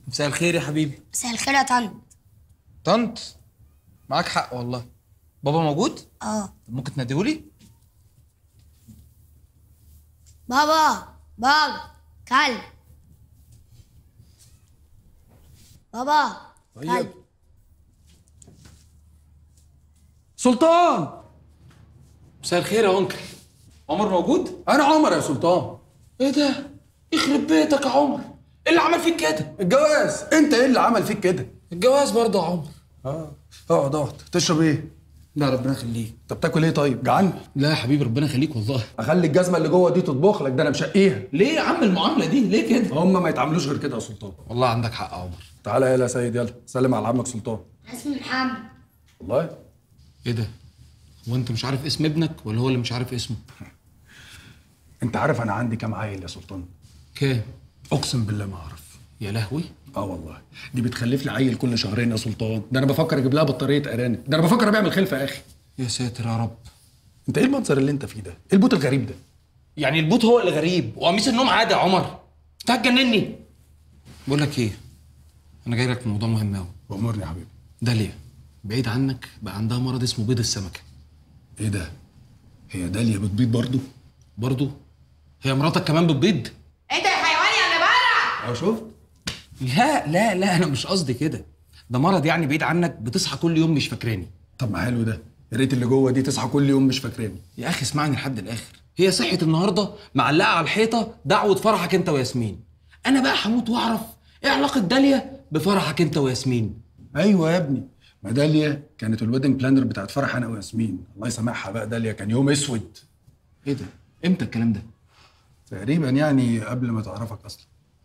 مساء الخير يا حبيبي مساء الخير يا طنط طنط معاك حق والله بابا موجود اه طب ممكن تناديهولي بابا بابا كلب بابا كلب سلطان مساء الخير يا انكل عمر موجود انا عمر يا سلطان ايه ده يخرب بيتك يا عمر ايه اللي عمل فيك كده الجواز انت ايه اللي عمل فيك كده الجواز برضه يا عمر اه اقعد اقعد تشرب ايه لا ربنا يخليك انت بتاكل ايه طيب جعان لا يا حبيبي ربنا يخليك والله اخلي الجزمه اللي جوه دي تطبخ لك ده انا مشقيها ليه يا عم المعامله دي ليه كده هم ما يتعاملوش غير كده يا سلطان والله عندك حق يا عمر تعالى يلا يا سيد يلا سلم على عمك سلطان اسمي محمد والله ايه ده هو انت مش عارف اسم ابنك ولا هو اللي مش عارف اسمه انت عارف انا عندي كام عيل يا سلطان كام اقسم بالله ما اعرف يا لهوي اه والله دي بتخلف لي عيل كل شهرين يا سلطان ده انا بفكر اجيب لها بطاريه ارانب ده انا بفكر ابيع من الخلفه يا اخي يا ساتر يا رب انت ايه المنظر اللي انت فيه ده ايه البوت الغريب ده يعني البوت هو اللي غريب وقميص النوم عادي يا عمر انت هتجنني بقول لك ايه انا جاي لك في موضوع مهم قوي وامرني يا حبيبي داليا بعيد عنك بقى عندها مرض اسمه بيض السمكه ايه ده هي داليا بتبيض برضو برضو هي مراتك كمان بتبيض انت يا حيوان يا اللي بره اه شفت لا لا لا انا مش قصدي كده ده مرض يعني بعيد عنك بتصحى كل يوم مش فاكراني طب ما حلو ده يا ريت اللي جوه دي تصحى كل يوم مش فاكراني يا اخي اسمعني لحد الاخر هي صحت النهارده معلقه على الحيطه دعوه فرحك انت وياسمين انا بقى هموت واعرف ايه علاقه داليا بفرحك انت وياسمين ايوه يا ابني ما داليا كانت الويدنج بلانر بتاعت فرح انا وياسمين الله يسامحها بقى داليا كان يوم اسود ايه ده امتى الكلام ده تقريبا يعني قبل ما تعرفك اصلا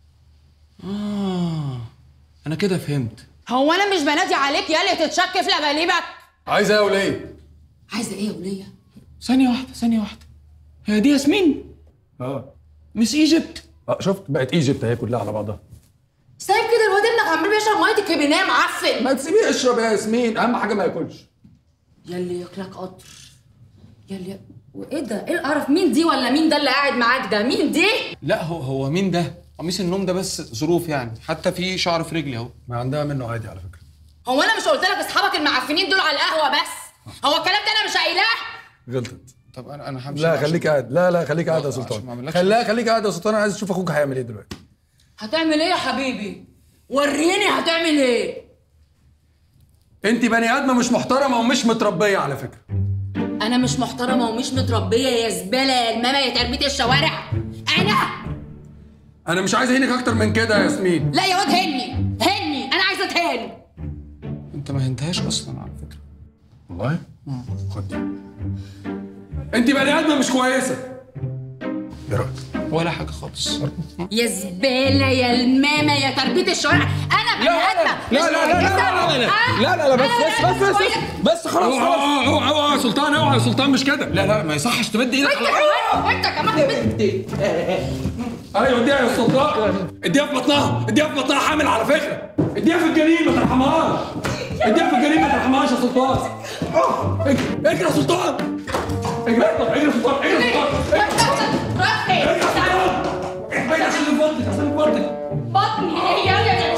اه انا كده فهمت هو انا مش بنادي عليك يا اللي تتشك في لباليبك عايزه ايه يا وليه عايزه ايه يا وليه ثانيه واحده ثانيه واحده هي دي ياسمين اه مس ايجيبت اه شفت بقت ايجيبت اهي كلها على بعضها سايب كده الواد ابنك عمال بيشرب ميه الكبرينيه معفن ما تسيبيه يشرب يا ياسمين اهم حاجه ما ياكلش يلي ياكلك قطر يلي وايه ده ايه القرف مين دي ولا مين ده اللي قاعد معاك ده مين دي لا هو هو مين ده قميص النوم ده بس ظروف يعني حتى في شعر في رجلي اهو ما عندها منه عادي على فكره هو انا مش قلت لك اصحابك المعفنين دول على القهوه بس هو الكلام ده انا مش قايلاه غلطت طب انا انا همشي لا بقى خليك عشان- قاعد لا لا خليك قاعد يا عشان ما سلطان أعملكش- خليها خليك قاعد يا سلطان انا عايز اشوف اخوك هيعمل ايه دلوقتي هتعمل ايه يا حبيبي وريني هتعمل ايه انت بني ادمه مش محترمه ومش متربيه على فكره انا مش محترمه ومش متربيه يا زباله يا الماما يا تربيه الشوارع انا انا مش عايز اهينك اكتر من كده يا ياسمين لا يا واد هني هني انا عايزه اتهان انت ما هنتهاش اصلا على فكره والله خد دي انت بني ادمه مش كويسه ايه رايك ولا حاجه خالص يا زباله يا الماما يا تربيه الشوارع انا بني ادمه لا لا لا لا لا لا لا لا لا بس بس بس بس بس خلاص خلاص اوعى اوعى اوعى يا سلطان اوعى يا سلطان مش كده لا لا ما يصحش تمد ايدك وانت على كمان وانت كمان بنت ايوه اديها يا سلطان اديها في بطنها اديها في بطنها حامل على فكره اديها في الجنين ما ترحمهاش اديها في الجنين ما ترحمهاش يا سلطان اجري اجري يا سلطان اجري طب اجري يا سلطان اجري يا سلطان راح فين؟ اجري يا سلطان احبك عشان نفضل عشان نفضل بطني هي اللي